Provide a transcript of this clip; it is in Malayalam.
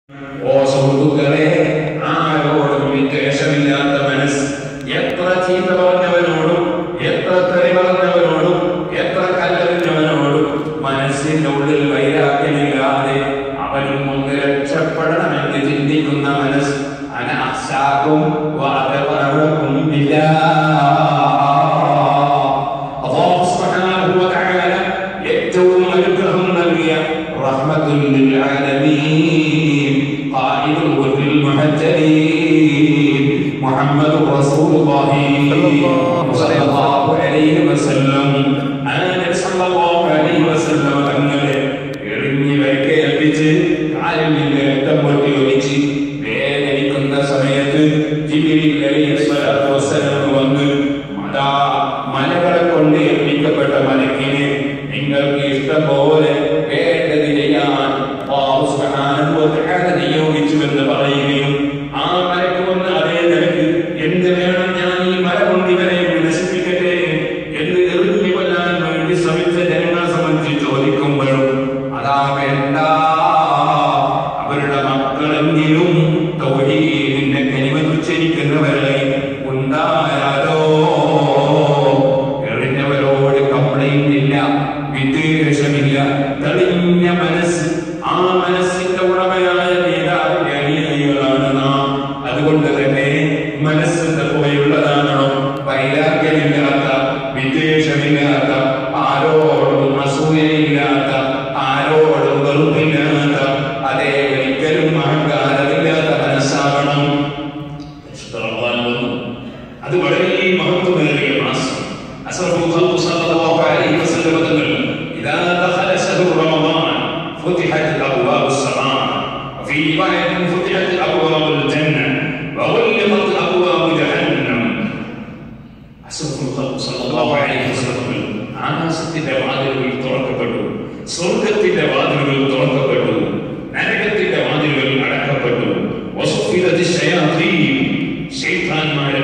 ഓ സുഹൃത്തുക്കളെ ആരോടും വിദ്വേഷമില്ലാത്ത മനസ്സ് എത്ര ചീത്ത പറഞ്ഞവനോടും എത്ര തെറി പറഞ്ഞവനോടും എത്ര കല്ലെറിഞ്ഞവനോടും മനസ്സിന്റെ ഉള്ളിൽ വൈരാഗ്യമില്ലാതെ അവനും ഒന്ന് രക്ഷപ്പെടണമെന്ന് ചിന്തിക്കുന്ന മനസ്സ് അനാശാക്കും വാദപറവക്കും ഇല്ല അല്ലാഹു സുബ്ഹാനഹു വ തആല ഏറ്റവും അനുഗ്രഹം നൽകിയ റഹ്മത്തുൽ ലിൽ ആലമീൻ ഖായിദുൽ വഫിൽ മുഹജ്ജലീൻ മുഹമ്മദുർ റസൂലുള്ളാഹി സ്വല്ലല്ലാഹു അലൈഹി വസല്ലം ആ നബി സ്വല്ലല്ലാഹു അലൈഹി വസല്ലം തങ്ങളെ എറിഞ്ഞ് വരക്കേൽപ്പിച്ച് കാലിൽ നിന്ന് രക്തം പൊട്ടി ഒലിച്ച് വേദനിക്കുന്ന സമയത്ത് ജിബ്രീൽ അലൈഹി സ്വലാത്തു വസ്സലാം വന്ന് അതാ മലകളെ കൊണ്ട് ഏൽപ്പിക്കപ്പെട്ട മലക്കിന് നിങ്ങൾക്ക് ഇഷ്ടം പോലെ വേണ്ടത് ചെയ്യാൻ അല്ലാഹു സുബ്ഹാനഹു വ തആല നിയോഗിച്ചുവെന്ന് പറയുകയും ആ മലക്ക് വന്ന് അതേ നിലക്ക് എന്ത് വേണം ഞാൻ ഈ മല കൊണ്ട് ഇവരെ നശിപ്പിക്കട്ടെ എന്ന് എറിഞ്ഞു കൊല്ലാൻ വേണ്ടി ശ്രമിച്ച ജനങ്ങളെ സംബന്ധിച്ച് ചോദിക്കുമ്പോഴും അതാ വേണ്ട അവരുടെ മക്കളെങ്കിലും തൗഹീദിന്റെ കനിമ ഉച്ചരിക്കുന്നവരായി ഉണ്ടായാലോ എറിഞ്ഞവരോട് കംപ്ലൈന്റ് ഇല്ല വിദ്വേഷമില്ല തെളിഞ്ഞ മനസ്സ് ആ മനസ്സിന്റെ ഉടമയായ നേതാവിന്റെ അനുയായികളാണ് നാം അതുകൊണ്ട് തന്നെ മനസ്സിന്റെ പോയുള്ളതാണോ വൈരാഗ്യമില്ലാത്ത വിദ്വേഷമില്ലാത്ത ആരോടും അസൂയയില്ലാത്ത ആരോടും വെറുപ്പില്ലാത്ത അതേ ഒരിക്കലും അഹങ്കാരമില്ലാത്ത മനസ്സാവണം പരിശുദ്ധ റമദാൻ വന്നു. അത് വളരെ മഹത്വമേറിയ മാസം അസ്റഫുൽ ഖൽഖ് സ്വല്ലല്ലാഹു അലൈഹി വസല്ലം തങ്ങൾ ഇദാ ദഖല ശഹ്റു റമദാൻ ഫുതിഹത് അബ്വാബുസ് സമാ وفي رواية فتحت أبواب الجنة وغلقت أبواب جهنم അസ്റഫുൽ ഖൽഖ് സ്വല്ലല്ലാഹു അലൈഹി വസല്ലം തങ്ങൾ ആകാശത്തിന്റെ വാതിലുകൾ തുറക്കപ്പെട്ടു സ്വർഗത്തിന്റെ വാതിലുകൾ തുറക്കപ്പെട്ടു നരകത്തിന്റെ വാതിലുകൾ അടക്കപ്പെട്ടു വസുഫിലതി ശയാതീൻ ശൈത്താന്മാരെ